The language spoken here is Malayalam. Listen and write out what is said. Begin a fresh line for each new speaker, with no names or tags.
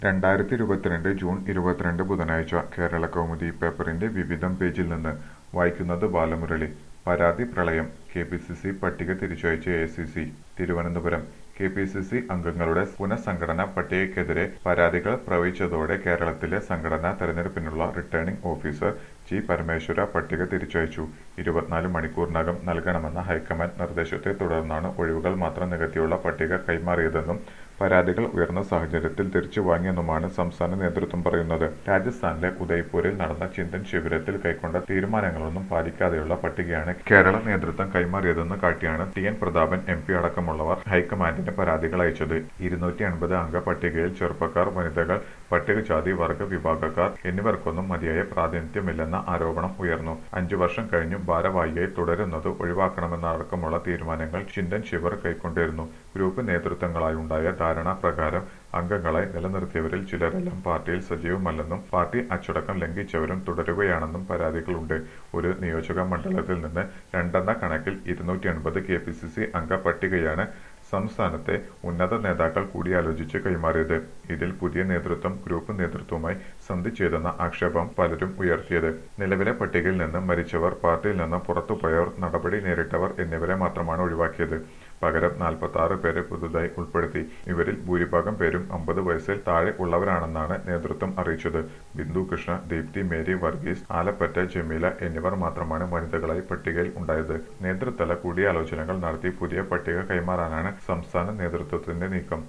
രണ്ടായിരത്തി ഇരുപത്തിരണ്ട് ജൂൺ ഇരുപത്തിരണ്ട് ബുധനാഴ്ച കേരള കൗമുദി പേപ്പറിന്റെ വിവിധം പേജിൽ നിന്ന് വായിക്കുന്നത് ബാലമുരളി പരാതി പ്രളയം കെ പി സി സി പട്ടിക തിരിച്ചയച്ച് A C C Thiruvananthapuram K P C C അംഗങ്ങളുടെ പുനഃസംഘടനാ പട്ടികയ്ക്കെതിരെ പരാതികൾ പ്രവഹിച്ചതോടെ കേരളത്തിലെ സംഘടനാ തെരഞ്ഞെടുപ്പിനുള്ള റിട്ടേണിംഗ് ഓഫീസർ ജി പരമേശ്വര പട്ടിക തിരിച്ചയച്ചു ഇരുപത്തിനാല് മണിക്കൂറിനകം നൽകണമെന്ന ഹൈക്കമാൻഡ് നിർദ്ദേശത്തെ തുടർന്നാണ് ഒഴിവുകൾ മാത്രം നികത്തിയുള്ള പട്ടിക കൈമാറിയതെന്നും പരാതികൾ ഉയർന്ന സാഹചര്യത്തിൽ തിരിച്ചു വാങ്ങിയെന്നുമാണ് സംസ്ഥാന നേതൃത്വം പറയുന്നത് രാജസ്ഥാനിലെ ഉദയ്പൂരിൽ നടന്ന ചിന്തൻ ശിബിരത്തിൽ കൈക്കൊണ്ട തീരുമാനങ്ങളൊന്നും പാലിക്കാതെയുള്ള പട്ടികയാണ് കേരള നേതൃത്വം കൈമാറിയതെന്ന് കാട്ടിയാണ് T N Prathapan M P അടക്കമുള്ളവർ ഹൈക്കമാൻഡിന് പരാതികൾ അയച്ചത് ഇരുന്നൂറ്റി അൻപത് അംഗ പട്ടികയിൽ ചെറുപ്പക്കാർ വനിതകൾ പട്ടികജാതി വർഗ വിഭാഗക്കാർ എന്നിവർക്കൊന്നും മതിയായ പ്രാതിനിധ്യമില്ലെന്ന ആരോപണം ഉയർന്നു അഞ്ചു വർഷം കഴിഞ്ഞും ഭാരവാഹിയായി തുടരുന്നത് ഒഴിവാക്കണമെന്നടക്കമുള്ള തീരുമാനങ്ങൾ ചിന്തൻ ശിവർ കൈക്കൊണ്ടിരുന്നു ഗ്രൂപ്പ് നേതൃത്വങ്ങളായുണ്ടായ ധാരണ പ്രകാരം അംഗങ്ങളെ നിലനിർത്തിയവരിൽ ചിലരെല്ലാം പാർട്ടിയിൽ സജീവമല്ലെന്നും പാർട്ടി അച്ചടക്കം ലംഘിച്ചവരും തുടരുകയാണെന്നും പരാതികളുണ്ട് ഒരു നിയോജക മണ്ഡലത്തിൽ നിന്ന് രണ്ടെണ്ണ കണക്കിൽ ഇരുന്നൂറ്റി എൺപത് കെ പി സി സി അംഗ പട്ടികയാണ് സംസ്ഥാനത്തെ ഉന്നത നേതാക്കൾ കൂടിയാലോചിച്ച് കൈമാറിയത് ഇതിൽ പുതിയ നേതൃത്വം ഗ്രൂപ്പ് നേതൃത്വവുമായി സന്ധി ചെയ്തെന്ന ആക്ഷേപം പലരും ഉയർത്തിയത് നിലവിലെ പട്ടികയിൽ നിന്ന് മരിച്ചവർ പാർട്ടിയിൽ നിന്ന് പുറത്തുപോയവർ നടപടി നേരിട്ടവർ എന്നിവരെ മാത്രമാണ് ഒഴിവാക്കിയത് പകരം നാൽപ്പത്തി ആറ് പേരെ പുതുതായി ഉൾപ്പെടുത്തി ഇവരിൽ ഭൂരിഭാഗം പേരും അമ്പത് വയസ്സിൽ താഴെ ഉള്ളവരാണെന്നാണ് നേതൃത്വം അറിയിച്ചത് ബിന്ദു കൃഷ്ണ ദീപ്തി മേരി വർഗീസ് ആലപ്പറ്റ ജമീല എന്നിവർ മാത്രമാണ് വനിതകളായി പട്ടികയിൽ ഉണ്ടായത് നേതൃതല കൂടിയാലോചനകൾ നടത്തി പുതിയ പട്ടിക കൈമാറാനാണ് സംസ്ഥാന നേതൃത്വത്തിന്റെ നീക്കം